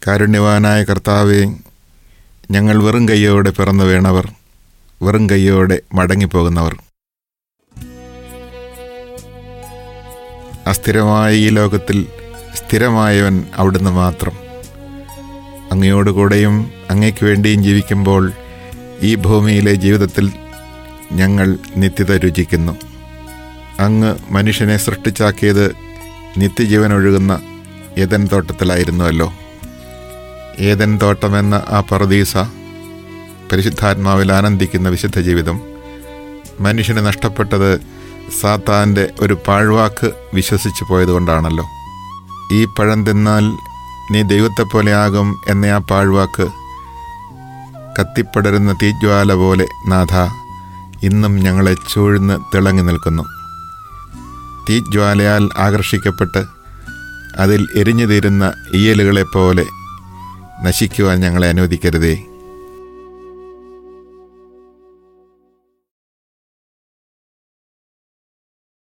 കാരുണ്യവാനായ കർത്താവെ ഞങ്ങൾ വെറും കൈയോടെ പിറന്നു വീണവർ വെറും കൈയോടെ മടങ്ങിപ്പോകുന്നവർ അസ്ഥിരമായ ഈ ലോകത്തിൽ സ്ഥിരമായവൻ അവിടുന്ന് മാത്രം അങ്ങയോടുകൂടെയും അങ്ങയ്ക്ക് വേണ്ടിയും ജീവിക്കുമ്പോൾ ഈ ഭൂമിയിലെ ജീവിതത്തിൽ ഞങ്ങൾ നിത്യത രുചിക്കുന്നു അങ്ങ് മനുഷ്യനെ സൃഷ്ടിച്ചാക്കിയത് നിത്യജീവൻ ഒഴുകുന്ന ഏതൻ തോട്ടത്തിലായിരുന്നുവല്ലോ ഏതൻ തോട്ടമെന്ന ആ പറദീസ പരിശുദ്ധാത്മാവിൽ ആനന്ദിക്കുന്ന വിശുദ്ധ ജീവിതം മനുഷ്യന് നഷ്ടപ്പെട്ടത് സാത്താൻ്റെ ഒരു പാഴ്വാക്ക് വിശ്വസിച്ചു പോയതുകൊണ്ടാണല്ലോ ഈ പഴം തിന്നാൽ നീ ദൈവത്തെപ്പോലെയാകും എന്ന ആ പാഴ്വാക്ക് കത്തിപ്പടരുന്ന തീജ്വാല പോലെ നാഥ ഇന്നും ഞങ്ങളെ ചൂഴ്ന്ന് തിളങ്ങി നിൽക്കുന്നു തീജ്വാലയാൽ ആകർഷിക്കപ്പെട്ട് അതിൽ എരിഞ്ഞു തീരുന്ന ഈയലുകളെപ്പോലെ നശിക്കുവാൻ ഞങ്ങളെ അനുവദിക്കരുതേ